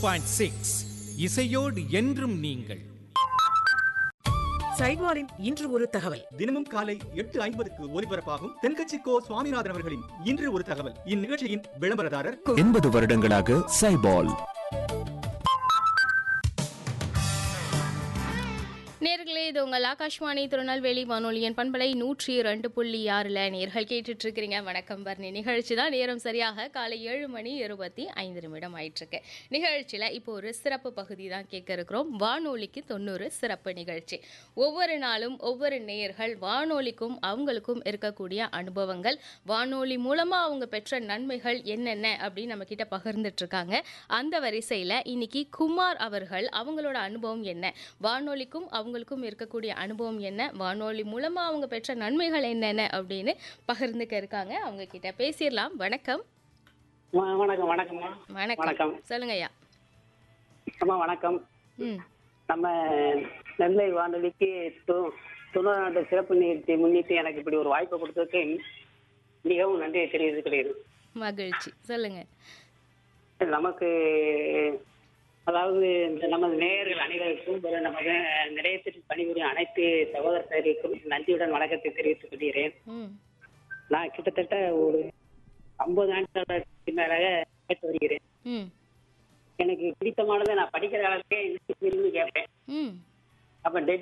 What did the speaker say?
Point six இசையோடு என்றும் நீங்கள் சைட்வாரின் இன்று ஒரு தகவல் தினமும் காலை எட்டு ஐம்பதுக்கு ஒலிபரப்பாகும் தென்கட்சி கோ சுவாமிநாதன் அவர்களின் இன்று ஒரு தகவல் இந்நிகழ்ச்சியின் விளம்பரதாரர் எண்பது வருடங்களாக சைபால் நேர்களே இது உங்கள் ஆகாஷ்வாணி திருநெல்வேலி வானொலியின் பண்பலை நூற்றி ரெண்டு புள்ளி ஆறில் நேர்கள் கேட்டுட்டு இருக்கிறீங்க வணக்கம் பர்ணி நிகழ்ச்சி தான் நேரம் சரியாக காலை ஏழு மணி இருபத்தி ஐந்து நிமிடம் ஆயிட்டிருக்கு நிகழ்ச்சியில் இப்போ ஒரு சிறப்பு பகுதி தான் கேட்க இருக்கிறோம் வானொலிக்கு தொண்ணூறு சிறப்பு நிகழ்ச்சி ஒவ்வொரு நாளும் ஒவ்வொரு நேயர்கள் வானொலிக்கும் அவங்களுக்கும் இருக்கக்கூடிய அனுபவங்கள் வானொலி மூலமாக அவங்க பெற்ற நன்மைகள் என்னென்ன அப்படின்னு நம்ம கிட்ட பகிர்ந்துட்டு இருக்காங்க அந்த வரிசையில் இன்னைக்கு குமார் அவர்கள் அவங்களோட அனுபவம் என்ன வானொலிக்கும் அவங்களுக்கும் இருக்கக்கூடிய அனுபவம் என்ன வானொலி மூலமா அவங்க பெற்ற நன்மைகள் என்னென்ன அப்படின்னு பகிர்ந்துக்க இருக்காங்க அவங்க கிட்ட பேசிடலாம் வணக்கம் வ- வணக்கம் வணக்கம்மா வணக்கம் வணக்கம். சொல்லுங்க ஐயா அம்மா வணக்கம் ம் நம்ம நெல்லை வானொலிக்கு து- தொண்ணூறாம் ஆண்டு சிறப்பு நிகழ்ச்சியை முன்னிட்டு எனக்கு இப்படி ஒரு வாய்ப்பை கொடுத்ததுக்கு மிகவும் நன்றியை தெரிவித்துக்கிறேன் மகிழ்ச்சி சொல்லுங்க நமக்கு அதாவது இந்த நமது நேயர்கள் அனைவருக்கும் பிறகு நமது நிலையத்தில் பணிபுரியும் அனைத்து சகோதரர்களுக்கும் நன்றியுடன் வணக்கத்தை தெரிவித்துக் கொள்கிறேன் ம் நான் கிட்டத்தட்ட ஒரு ஐம்பது ஆண்டுகளுக்கு மேலாக கேட்டு வருகிறேன் ம் எனக்கு பிடித்தமானதை நான் படிக்கிற காலத்திலே விரும்பி கேட்பேன் ம் அப்ப டெல்லி